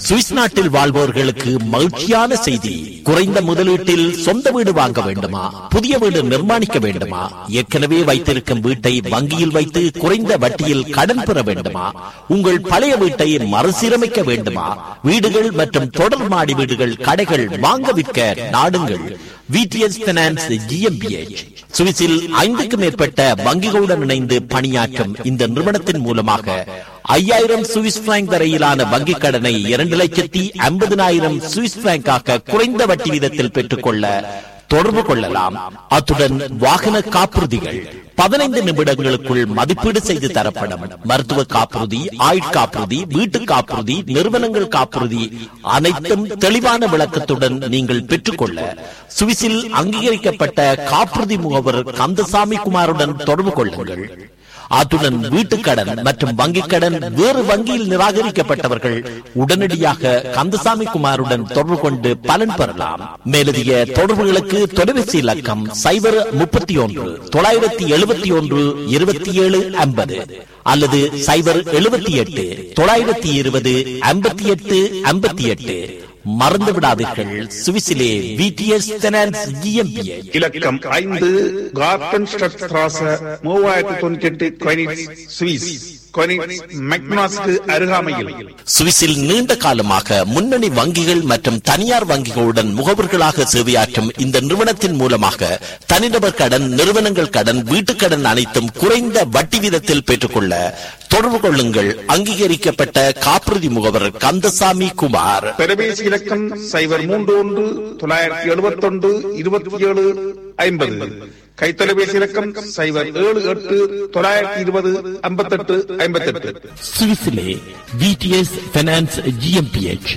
Swiss நாட்டில் வாழ்பவர்களுக்கு மகிழ்ச்சியான செய்தி குறைந்த முதலீட்டில் சொந்த வீடு வாங்க வேண்டுமா புதிய வீடு நிர்மாணிக்க வேண்டுமா ஏற்கனவே வைத்திருக்கும் வீட்டை வங்கியில் வைத்து குறைந்த வட்டியில் கடன் பெற வேண்டுமா உங்கள் பழைய வீட்டை மறுசீரமைக்க வேண்டுமா வீடுகள் மற்றும் தொடர் மாடி வீடுகள் கடைகள் வாங்க விற்க நாடுங்கள் விடிஎஸ் பினான்ஸ் ஜிஎம்பிஎச் சுவிஸில் ஐந்துக்கும் மேற்பட்ட வங்கிகளுடன் இணைந்து பணியாற்றும் இந்த நிறுவனத்தின் மூலமாக ஐயாயிரம் சுவிஸ் பிராங்க் வரையிலான வங்கிக் கடனை இரண்டு லட்சத்தி ஐம்பதினாயிரம் சுவிஸ் பிராங்காக குறைந்த வட்டி வீதத்தில் பெற்றுக்கொள்ள தொடர்பு கொள்ளலாம் அத்துடன் வாகன காப்புறுதிகள் பதினைந்து நிமிடங்களுக்குள் மதிப்பீடு செய்து தரப்படும் மருத்துவ காப்புறுதி ஆயுட்காப்புறுதி வீட்டு காப்புறுதி நிறுவனங்கள் காப்புறுதி அனைத்தும் தெளிவான விளக்கத்துடன் நீங்கள் பெற்றுக்கொள்ள சுவிஸில் அங்கீகரிக்கப்பட்ட காப்புறுதி முகவர் கந்தசாமி குமாருடன் தொடர்பு கொள்ளுங்கள் அத்துடன் வீட்டுக்கடன் மற்றும் வங்கிக் கடன் வேறு வங்கியில் நிராகரிக்கப்பட்டவர்கள் உடனடியாக கந்தசாமி குமாருடன் தொடர்பு கொண்டு பலன் பெறலாம் மேலதிக தொடர்புகளுக்கு தொலைபேசி இலக்கம் சைபர் முப்பத்தி ஒன்று தொள்ளாயிரத்தி எழுபத்தி ஒன்று இருபத்தி ஏழு ஐம்பது அல்லது சைபர் எழுபத்தி எட்டு தொள்ளாயிரத்தி இருபது ஐம்பத்தி எட்டு ஐம்பத்தி எட்டு மறந்து விடாதீர்கள் சுவிசிலே விடிஎஸ் ஃபைனான்ஸ் ஜிஎம்பிஏ இலக்கம் ஐந்து கார்டன் ஸ்ட்ராச மூவாயிரத்தி தொண்ணூத்தி எட்டு கொயினிட்ஸ் சுவிஸ் கொயினிட்ஸ் மெக்னாஸ்க்கு அருகாமையில் சுவிஸில் நீண்ட காலமாக முன்னணி வங்கிகள் மற்றும் தனியார் வங்கிகளுடன் முகவர்களாக சேவையாற்றும் இந்த நிறுவனத்தின் மூலமாக தனிநபர் கடன் நிறுவனங்கள் கடன் வீட்டுக் கடன் அனைத்தும் குறைந்த வட்டி வீதத்தில் பெற்றுக்கொள்ள தொடர்பு கொள்ளுங்கள் அங்கீகரிக்கப்பட்ட காப்புறுதி முகவர் கந்தசாமி குமார் தொலைபேசி இலக்கம் சைபர் மூன்று ஒன்று தொள்ளாயிரத்தி எழுபத்தி ஒன்று இருபத்தி ஏழு ஐம்பது கைத்தொலைபேசி இலக்கம் சைபர் ஏழு எட்டு தொள்ளாயிரத்தி இருபது ஐம்பத்தெட்டு ஐம்பத்தெட்டு சுவிஸிலே விடிஎஸ் ஃபைனான்ஸ் ஜிஎம்பிஎச்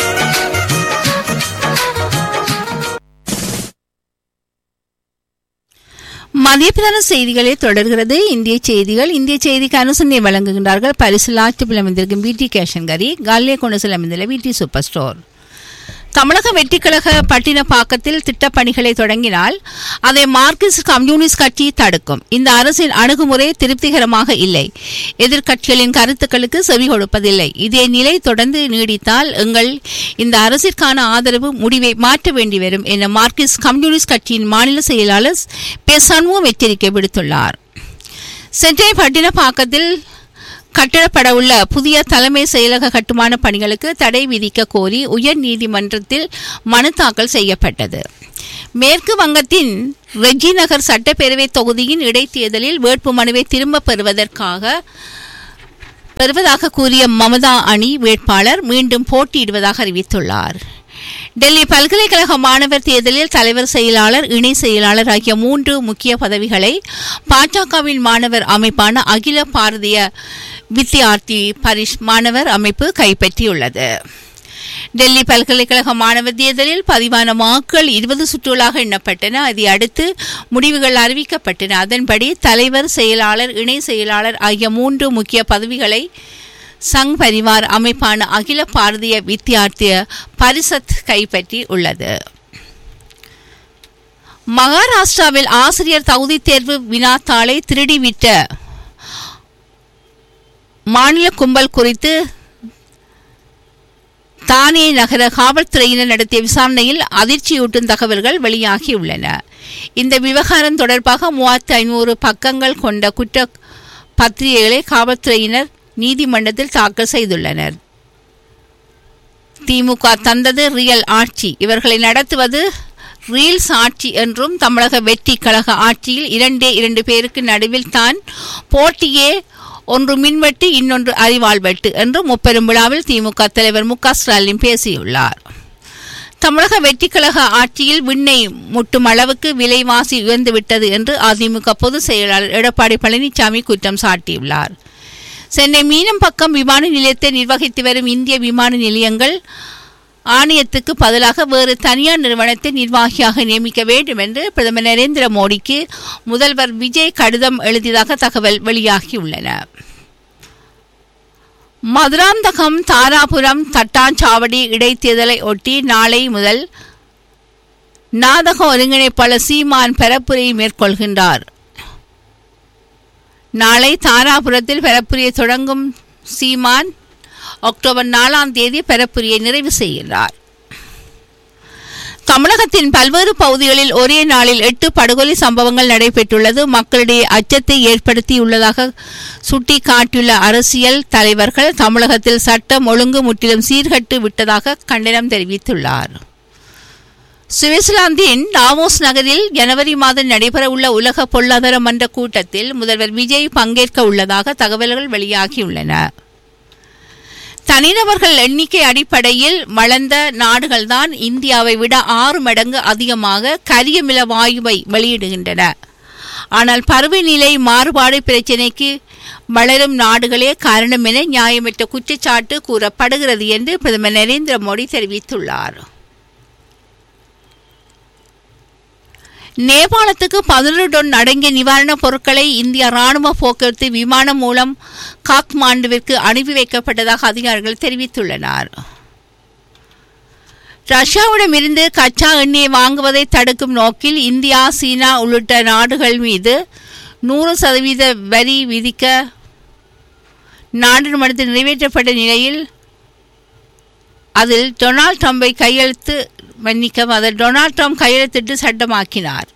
மதிய பிரதான செய்திகளை தொடர்கிறது இந்திய செய்திகள் இந்திய செய்திக்கு அனுசரணை வழங்குகின்றார்கள் பரிசு லாட்சிப்பில் அமைந்திருக்கும் பிடி கேஷன்கரி காலிய கொண்டசில் அமைந்துள்ள பிடி சூப்பர் ஸ்டோர் தமிழக வெற்றிக்கழக பட்டினப்பாக்கத்தில் திட்டப்பணிகளை தொடங்கினால் அதை மார்க்சிஸ்ட் கம்யூனிஸ்ட் கட்சி தடுக்கும் இந்த அரசின் அணுகுமுறை திருப்திகரமாக இல்லை எதிர்க்கட்சிகளின் கருத்துக்களுக்கு செவி கொடுப்பதில்லை இதே நிலை தொடர்ந்து நீடித்தால் எங்கள் இந்த அரசிற்கான ஆதரவு முடிவை மாற்ற வேண்டி வரும் என மார்க்சிஸ்ட் கம்யூனிஸ்ட் கட்சியின் மாநில செயலாளர் பே சண்முகம் எச்சரிக்கை விடுத்துள்ளார் சென்னை பட்டினப்பாக்கத்தில் கட்டப்பட உள்ள புதிய தலைமை செயலக கட்டுமான பணிகளுக்கு தடை விதிக்க கோரி உயர் நீதிமன்றத்தில் மனு தாக்கல் செய்யப்பட்டது மேற்கு வங்கத்தின் ரெஜி நகர் சட்டப்பேரவை தொகுதியின் இடைத்தேர்தலில் வேட்புமனுவை திரும்பப் பெறுவதற்காக பெறுவதாக கூறிய மமதா அணி வேட்பாளர் மீண்டும் போட்டியிடுவதாக அறிவித்துள்ளார் டெல்லி பல்கலைக்கழக மாணவர் தேர்தலில் தலைவர் செயலாளர் இணை செயலாளர் ஆகிய மூன்று முக்கிய பதவிகளை பாஜகவின் மாணவர் அமைப்பான அகில பாரதிய வித்யார்த்தி பரிஷ் மாணவர் அமைப்பு கைப்பற்றியுள்ளது டெல்லி பல்கலைக்கழக மாணவர் தேர்தலில் பதிவான வாக்குகள் இருபது சுற்றுகளாக எண்ணப்பட்டன அதை அடுத்து முடிவுகள் அறிவிக்கப்பட்டன அதன்படி தலைவர் செயலாளர் இணை செயலாளர் ஆகிய மூன்று முக்கிய பதவிகளை சங் பரிவார் அமைப்பான அகில பாரதிய வித்யார்த்திய பரிசத் கைப்பற்றி உள்ளது மகாராஷ்டிராவில் ஆசிரியர் தகுதி தேர்வு வினாத்தாளை திருடிவிட்ட மாநில கும்பல் குறித்து தானே நகர காவல்துறையினர் நடத்திய விசாரணையில் அதிர்ச்சியூட்டும் தகவல்கள் வெளியாகியுள்ளன இந்த விவகாரம் தொடர்பாக மூவாயிரத்தி ஐநூறு பக்கங்கள் கொண்ட குற்ற பத்திரிகைகளை காவல்துறையினர் நீதிமன்றத்தில் தாக்கல் செய்துள்ளனர் திமுக தந்தது ரியல் ஆட்சி இவர்களை நடத்துவது ரீல்ஸ் ஆட்சி என்றும் தமிழக வெற்றி கழக ஆட்சியில் இரண்டே இரண்டு பேருக்கு நடுவில் தான் போட்டியே ஒன்று மின்வெட்டு இன்னொன்று அறிவாள் வெட்டு என்று முப்பெரும் விழாவில் திமுக தலைவர் மு க ஸ்டாலின் பேசியுள்ளார் தமிழக வெற்றிக்கழக ஆட்சியில் விண்ணை முட்டும் அளவுக்கு விலைவாசி உயர்ந்துவிட்டது என்று அதிமுக பொதுச் செயலாளர் எடப்பாடி பழனிசாமி குற்றம் சாட்டியுள்ளார் சென்னை மீனம்பக்கம் விமான நிலையத்தை நிர்வகித்து வரும் இந்திய விமான நிலையங்கள் ஆணையத்துக்கு பதிலாக வேறு தனியார் நிறுவனத்தை நிர்வாகியாக நியமிக்க வேண்டும் என்று பிரதமர் நரேந்திர மோடிக்கு முதல்வர் விஜய் கடிதம் எழுதியதாக தகவல் வெளியாகியுள்ளன மதுராந்தகம் தாராபுரம் தட்டாஞ்சாவடி இடைத்தேர்தலை ஒட்டி நாளை முதல் நாடக ஒருங்கிணைப்பாளர் சீமான் பரப்புரையை மேற்கொள்கின்றார் நாளை தாராபுரத்தில் பரப்புரையை தொடங்கும் சீமான் அக்டோபர் நாலாம் தேதி பெறப்புரியை நிறைவு செய்கிறார் தமிழகத்தின் பல்வேறு பகுதிகளில் ஒரே நாளில் எட்டு படுகொலை சம்பவங்கள் நடைபெற்றுள்ளது மக்களிடையே அச்சத்தை ஏற்படுத்தியுள்ளதாக சுட்டிக்காட்டியுள்ள அரசியல் தலைவர்கள் தமிழகத்தில் சட்டம் ஒழுங்கு முற்றிலும் சீர்கட்டு விட்டதாக கண்டனம் தெரிவித்துள்ளார் சுவிட்சர்லாந்தின் டாவோஸ் நகரில் ஜனவரி மாதம் நடைபெறவுள்ள உலக பொருளாதார மன்ற கூட்டத்தில் முதல்வர் விஜய் பங்கேற்க உள்ளதாக தகவல்கள் வெளியாகியுள்ளன தனிநபர்கள் எண்ணிக்கை அடிப்படையில் வளர்ந்த நாடுகள்தான் இந்தியாவை விட ஆறு மடங்கு அதிகமாக கரியமில வாயுவை வெளியிடுகின்றன ஆனால் பருவநிலை மாறுபாடு பிரச்சினைக்கு வளரும் நாடுகளே காரணம் என நியாயமற்ற குற்றச்சாட்டு கூறப்படுகிறது என்று பிரதமர் நரேந்திர மோடி தெரிவித்துள்ளார் நேபாளத்துக்கு பதினொரு டன் அடங்கிய நிவாரணப் பொருட்களை இந்திய ராணுவ போக்குவரத்து விமானம் மூலம் காத்மாண்டுவிற்கு அனுப்பி வைக்கப்பட்டதாக அதிகாரிகள் தெரிவித்துள்ளனர் ரஷ்யாவிடமிருந்து கச்சா எண்ணெயை வாங்குவதை தடுக்கும் நோக்கில் இந்தியா சீனா உள்ளிட்ட நாடுகள் மீது நூறு சதவீத வரி விதிக்க நாடாளுமன்றத்தில் நிறைவேற்றப்பட்ட நிலையில் அதில் டொனால்ட் ட்ரம்பை கையெழுத்து மன்னிக்கவும் அதில் டொனால்ட் ட்ரம்ப் கையெழுத்திட்டு சட்டமாக்கினார்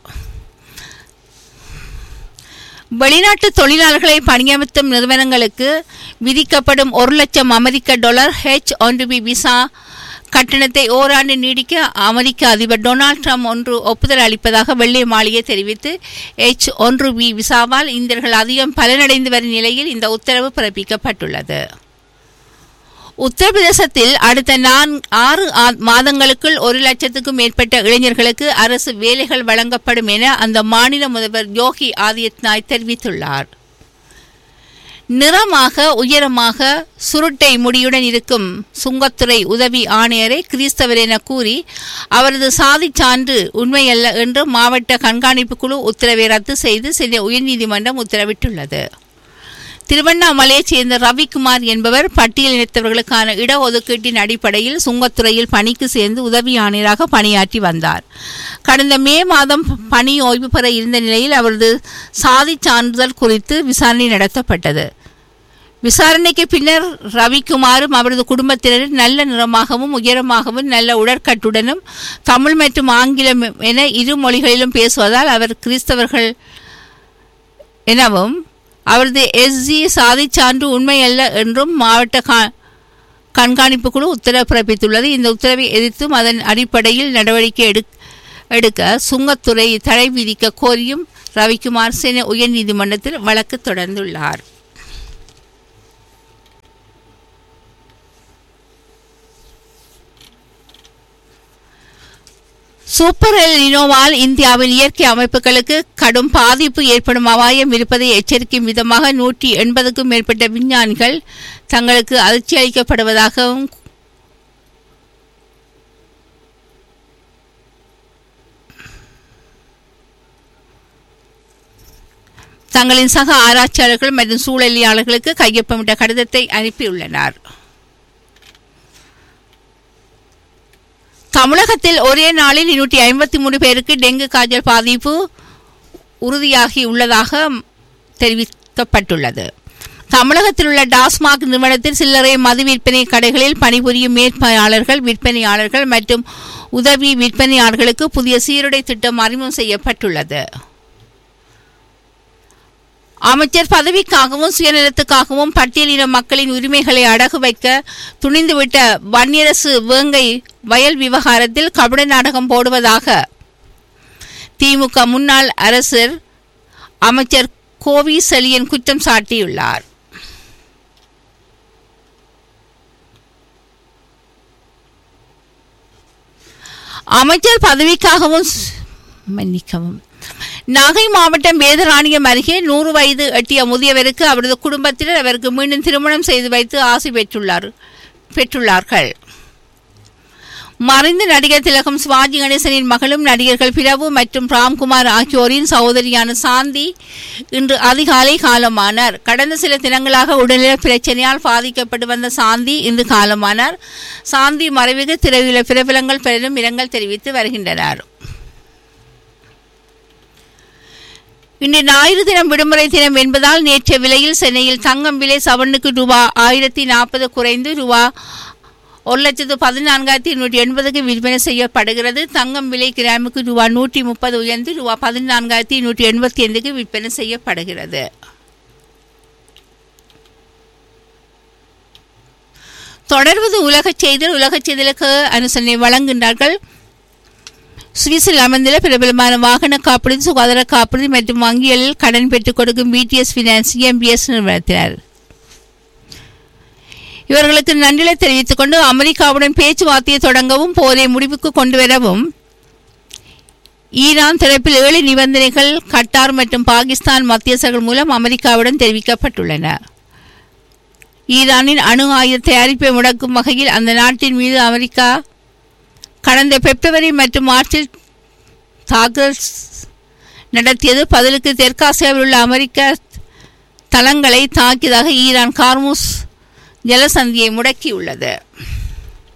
வெளிநாட்டு தொழிலாளர்களை பணியமர்த்தும் நிறுவனங்களுக்கு விதிக்கப்படும் ஒரு லட்சம் அமெரிக்க டாலர் ஹெச் ஒன்று பி விசா கட்டணத்தை ஓராண்டு நீடிக்க அமெரிக்க அதிபர் டொனால்ட் ட்ரம்ப் ஒன்று ஒப்புதல் அளிப்பதாக வெள்ளை மாளிகை தெரிவித்து எச் ஒன்று பி விசாவால் இந்தியர்கள் அதிகம் பலனடைந்து வரும் நிலையில் இந்த உத்தரவு பிறப்பிக்கப்பட்டுள்ளது உத்தரப்பிரதேசத்தில் அடுத்த நான் ஆறு மாதங்களுக்குள் ஒரு லட்சத்துக்கும் மேற்பட்ட இளைஞர்களுக்கு அரசு வேலைகள் வழங்கப்படும் என அந்த மாநில முதல்வர் யோகி ஆதித்யநாத் தெரிவித்துள்ளார் நிறமாக உயரமாக சுருட்டை முடியுடன் இருக்கும் சுங்கத்துறை உதவி ஆணையரை கிறிஸ்தவர் என கூறி அவரது சாதி சான்று உண்மையல்ல என்று மாவட்ட கண்காணிப்பு குழு உத்தரவை ரத்து செய்து சென்னை உயர்நீதிமன்றம் உத்தரவிட்டுள்ளது திருவண்ணாமலையைச் சேர்ந்த ரவிக்குமார் என்பவர் பட்டியல் இனத்தவர்களுக்கான இடஒதுக்கீட்டின் அடிப்படையில் சுங்கத்துறையில் பணிக்கு சேர்ந்து உதவி ஆணையராக பணியாற்றி வந்தார் கடந்த மே மாதம் பணி ஓய்வு பெற இருந்த நிலையில் அவரது சாதி சான்றிதழ் குறித்து விசாரணை நடத்தப்பட்டது விசாரணைக்கு பின்னர் ரவிக்குமாரும் அவரது குடும்பத்தினரும் நல்ல நிறமாகவும் உயரமாகவும் நல்ல உடற்கட்டுடனும் தமிழ் மற்றும் ஆங்கிலம் என இரு மொழிகளிலும் பேசுவதால் அவர் கிறிஸ்தவர்கள் எனவும் அவரது எஸ்ஜி சாதி சான்று உண்மையல்ல என்றும் மாவட்ட கண்காணிப்பு குழு உத்தரவு பிறப்பித்துள்ளது இந்த உத்தரவை எதிர்த்தும் அதன் அடிப்படையில் நடவடிக்கை எடு எடுக்க சுங்கத்துறை தடை விதிக்க கோரியும் ரவிக்குமார் சென்னை உயர்நீதிமன்றத்தில் வழக்கு தொடர்ந்துள்ளார் சூப்பர் எல் நினோவால் இந்தியாவின் இயற்கை அமைப்புகளுக்கு கடும் பாதிப்பு ஏற்படும் அபாயம் இருப்பதை எச்சரிக்கும் விதமாக நூற்றி எண்பதுக்கும் மேற்பட்ட விஞ்ஞானிகள் தங்களுக்கு அதிர்ச்சி அளிக்கப்படுவதாகவும் தங்களின் சக ஆராய்ச்சியாளர்கள் மற்றும் சூழலியாளர்களுக்கு கையொப்பமிட்ட கடிதத்தை அனுப்பியுள்ளனர் தமிழகத்தில் ஒரே நாளில் இருநூற்றி ஐம்பத்தி மூணு பேருக்கு டெங்கு காய்ச்சல் பாதிப்பு உறுதியாகி உள்ளதாக தெரிவிக்கப்பட்டுள்ளது தமிழகத்தில் உள்ள டாஸ்மாக் நிறுவனத்தில் சில்லறை மது விற்பனை கடைகளில் பணிபுரியும் மேற்பாளர்கள் விற்பனையாளர்கள் மற்றும் உதவி விற்பனையாளர்களுக்கு புதிய சீருடை திட்டம் அறிமுகம் செய்யப்பட்டுள்ளது அமைச்சர் பதவிக்காகவும் சுயநலத்துக்காகவும் பட்டியலின மக்களின் உரிமைகளை அடகு வைக்க துணிந்துவிட்ட வன்னியரசு வேங்கை வயல் விவகாரத்தில் கபட நாடகம் போடுவதாக திமுக முன்னாள் அரசர் அமைச்சர் கோவி செலியன் குற்றம் சாட்டியுள்ளார் அமைச்சர் பதவிக்காகவும் மன்னிக்கவும் நாகை மாவட்டம் வேதராணியம் அருகே நூறு வயது எட்டிய முதியவருக்கு அவரது குடும்பத்தினர் அவருக்கு மீண்டும் திருமணம் செய்து வைத்து ஆசை பெற்றுள்ளார் பெற்றுள்ளார்கள் மறைந்த நடிகர் திலகம் சிவாஜி கணேசனின் மகளும் நடிகர்கள் பிரபு மற்றும் ராம்குமார் ஆகியோரின் சகோதரியான சாந்தி இன்று அதிகாலை காலமானார் கடந்த சில தினங்களாக உடல்நல பிரச்சனையால் பாதிக்கப்பட்டு வந்த சாந்தி இன்று காலமானார் சாந்தி மறைவுக்கு திரையுள்ள பிரபலங்கள் பெரிதும் இரங்கல் தெரிவித்து வருகின்றனர் இன்று ஞாயிறு தினம் விடுமுறை தினம் என்பதால் நேற்றைய விலையில் சென்னையில் தங்கம் விலை சவனுக்கு ரூபா ஆயிரத்தி நாற்பது குறைந்து ரூபா ஒரு லட்சத்து பதினான்காயிரத்தி நூற்றி எண்பதுக்கு விற்பனை செய்யப்படுகிறது தங்கம் விலை கிராமுக்கு ரூபா நூற்றி முப்பது உயர்ந்து ரூபா பதினான்காயிரத்தி நூற்றி எண்பத்தி ஐந்துக்கு விற்பனை செய்யப்படுகிறது தொடர்வது உலகச் செய்திகள் உலகச் செய்திகளுக்கு அனுசரணை வழங்குகின்றார்கள் சுவிஸில் அமைந்துள்ள பிரபலமான வாகன காப்பீடு சுகாதார காப்பீடு மற்றும் வங்கிகளில் கடன் பெற்றுக் கொடுக்கும் பிடிஎஸ் ஃபினான்ஸ் எம்பிஎஸ் நிறுவனத்தினர் இவர்களுக்கு நன்றிலை தெரிவித்துக் கொண்டு அமெரிக்காவுடன் பேச்சுவார்த்தையை தொடங்கவும் போரை முடிவுக்கு கொண்டு வரவும் ஈரான் தரப்பில் ஏழு நிபந்தனைகள் கட்டார் மற்றும் பாகிஸ்தான் மத்தியஸ்தர்கள் மூலம் அமெரிக்காவுடன் தெரிவிக்கப்பட்டுள்ளன ஈரானின் அணு ஆயுத தயாரிப்பை முடக்கும் வகையில் அந்த நாட்டின் மீது அமெரிக்கா கடந்த பிப்ரவரி மற்றும் மார்ச்சில் தாக்குதல் நடத்தியது பதிலுக்கு தெற்காசியாவில் உள்ள அமெரிக்க தளங்களை தாக்கியதாக ஈரான் கார்மூஸ் ஜலசந்தியை முடக்கியுள்ளது